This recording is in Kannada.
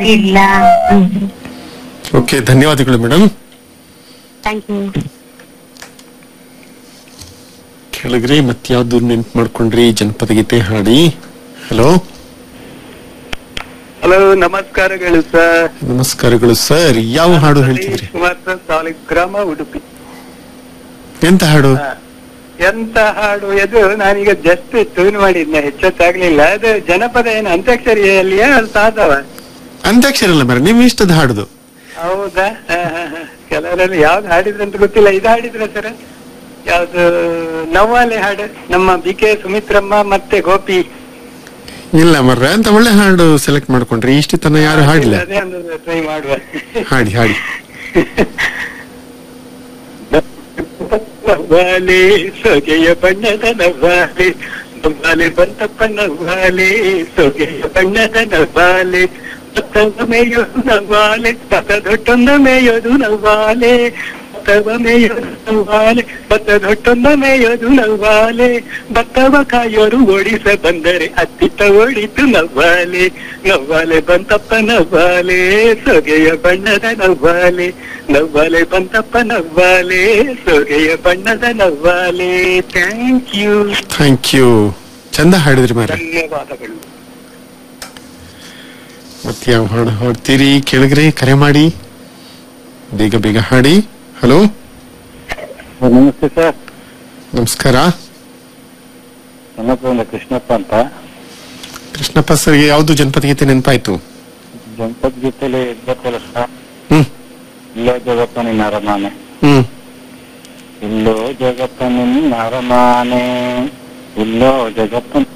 ಇಲ್ಲ ಓಕೆ ಧನ್ಯವಾದಗಳು ಮೇಡಮ್ ಥ್ಯಾಂಕ್ ಯು ಕೆಳಗ್ರಿ ಮತ್ತೆ ಯಾವ್ದು ನೆನ್ಪು ಮಾಡ್ಕೊಂಡ್ರಿ ಜನಪದ ಗೀತೆ ಹಾಡಿ ಹಲೋ ಹಲೋ ನಮಸ್ಕಾರಗಳು ಸರ್ ನಮಸ್ಕಾರಗಳು ಸರ್ ಯಾವ ಹಾಡು ಹೇಳ್ತಿದ್ರಿ ಕುಮಾರ್ ಸರ್ ಸಾಲಿಗ್ರಾಮ ಉಡುಪಿ ಎಂತ ಹಾಡು ಹಾ. ಎಂತ ಹಾಡು ಇದು ನಾನೀಗ ಜಸ್ಟ್ ಟ್ಯೂನ್ ಮಾಡಿದ್ನ ಹೆಚ್ಚೊತ್ತಾಗ್ಲಿಲ್ಲ ಅದು ಜನಪದ ಏನು ಅಂತ್ಯಾಕ್ಷರಿಯಲ್ಲಿಯಾ ಅದು ಸಾಧವ ಅಂತ್ಯಾಕ್ಷರ ಅಲ್ಲ ಮೇಡಮ್ ನಿಮ್ ಇಷ್ಟದ ಹಾಡುದು ಹೌದಾ ಹಾ, ಹಾ, ಹಾ. ಕೆಲವರಲ್ಲಿ ಯಾವ್ದು ಹಾಡಿದ್ರು ಅಂತ ಗೊತ್ತಿಲ್ಲ ಇದು ಹಾಡಿದ್ರ ಸರ್ ಯಾವ್ದು ನವ್ವಾಲೆ ಹಾಡು ನಮ್ಮ ಬಿ ಕೆ ಸುಮಿತ್ರಮ್ಮ ಮತ್ತೆ ಗೋಪಿ ಇಲ್ಲ ಮರ್ರೆ ಅಂತ ಒಳ್ಳೆ ಹಾಡು ಸೆಲೆಕ್ಟ್ ಮಾಡ್ಕೊಂಡ್ರಿ ಇಷ್ಟು ತನ ಯಾರು ಹಾಡಿಲ್ಲ ಅದೇ ಒಂದು ಟ್ರೈ ಮಾಡುವ ಹಾಡಿ ಹಾಡಿ ನವ್ವಾಲೆ ಸೊಗೆಯ ಬಣ್ಣದ ನವ್ವಾಲೆ ನವ್ವಾಲೆ ಬಂತಪ್ಪ ನವ್ವಾಲೆ ಸೊಗೆಯ ಬಣ್ಣದ ನವ್ವಾಲೆ ಭತ್ತವ ಮೇಯೋದು ನವ್ವಾಲೆ ಭತ್ತ ದೊಟ್ಟೊಂದ ಮೇಯೋದು ನವ್ವಾಲೆ ಭತ್ತವ ಮೇಯೋದು ನವ್ವಾಲೆ ಭತ್ತ ದೊಟ್ಟೊಂದ ಮೇಯೋದು ನವ್ವಾಲೆ ಭತ್ತವ ಕಾಯೋರು ಓಡಿಸ ಬಂದರೆ ಅತ್ತಿತ್ತ ಓಡಿತು ನವ್ವಾಲೆ ನವ್ವಾಲೆ ಬಂತಪ್ಪ ನವ್ವಾಲೆ ಸೊಗೆಯ ಬಣ್ಣದ ನವ್ವಾಲೆ ನವ್ವಾಲೆ ಬಂತಪ್ಪ ನವ್ವಾಲೆ ಸೊಗೆಯ ಬಣ್ಣದ ನವ್ವಾಲೆ ಥ್ಯಾಂಕ್ ಯು ಥ್ಯಾಂಕ್ ಯು ಚಂದ ಹಾಡಿದ್ರಿ ಮಾರ ಧನ್ಯವಾದಗಳು ಮತ್ತೆ ಯಾವ ಹಾಡು ಹಾಡ್ತೀರಿ ಕೆಳಗ್ರಿ ಕರೆ ಮಾಡಿ ಬೇಗ ಬೇಗ ಹಾಡಿ ಹಲೋ ನಮಸ್ತೆ ಸರ್ ನಮಸ್ಕಾರ ನಮಸ್ಕಾರ ಕೃಷ್ಣಪ್ಪ ಅಂತ ಕೃಷ್ಣಪ್ಪ ಸರ್ಗೆ ಯಾವ್ದು ಜನಪದ ಗೀತೆ ನೆನಪಾಯ್ತು ಜನಪದ ಗೀತೆಲಿ ಇರ್ಬೇಕಲ್ಲ ಸರ್ ಹ್ಮ್ ಇಲ್ಲೋ ಜಗತ್ತ ನಿನ್ನ ಅರಮಾನೆ ಹ್ಮ್ ಇಲ್ಲೋ ಜಗತ್ತ ನಿನ್ನ ಅರಮಾನೆ ಇಲ್ಲೋ ಜಗತ್ತ